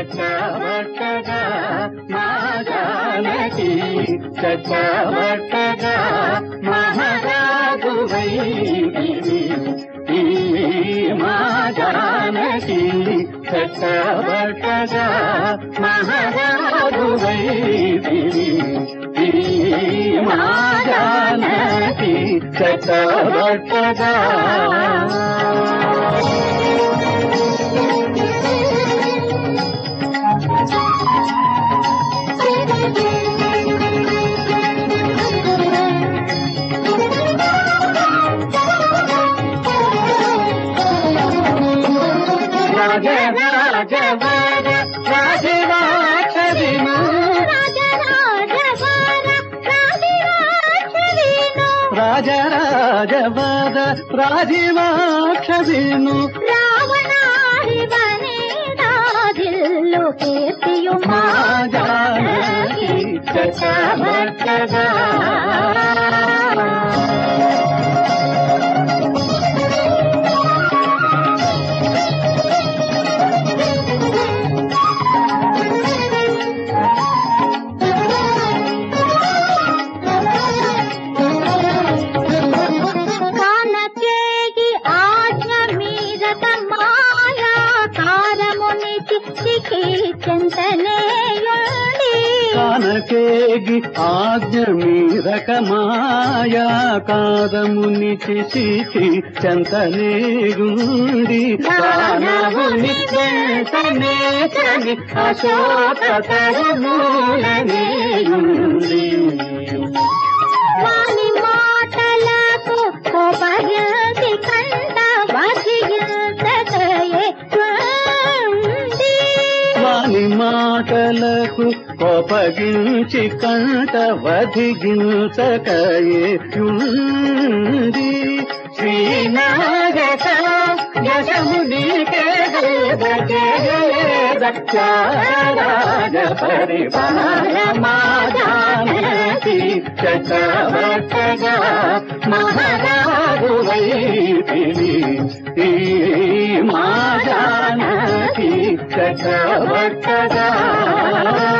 చట్టవట్టగా మా జానకి చట్టవట్టగా మహారాజువై మా జానకి చట్టవట్టగా మహారాజువై మా జానకి చట్టవట్టగా రాజరాజవర రాజరాక్షరిను రాజరాజవర రాజవాక్షరిను మా జానకి చట్టవట్టగా కానచేగి ఆజ్ఞ మీదట మాయా కారమునికి చికి చింతనేయుండి కానకేగి ఆజ్ఞ మీరక మాయా కాదముని చిసి చంతనేయుండి దానవుని చెంతనే చని అశోక తరుమూలనేయుండి వాని మాటలకు కోపగించి కంట వధించకయే ఉంది. వాని మాటలకు కోపగించి కంట వధిగించకయే యుండి శ్రీనాగత యశమునికే రాజ పరివార మాదానతి చక్రవర్తగా మహారాజు వైపిని ఈ మాదానతి చక్రవర్తగా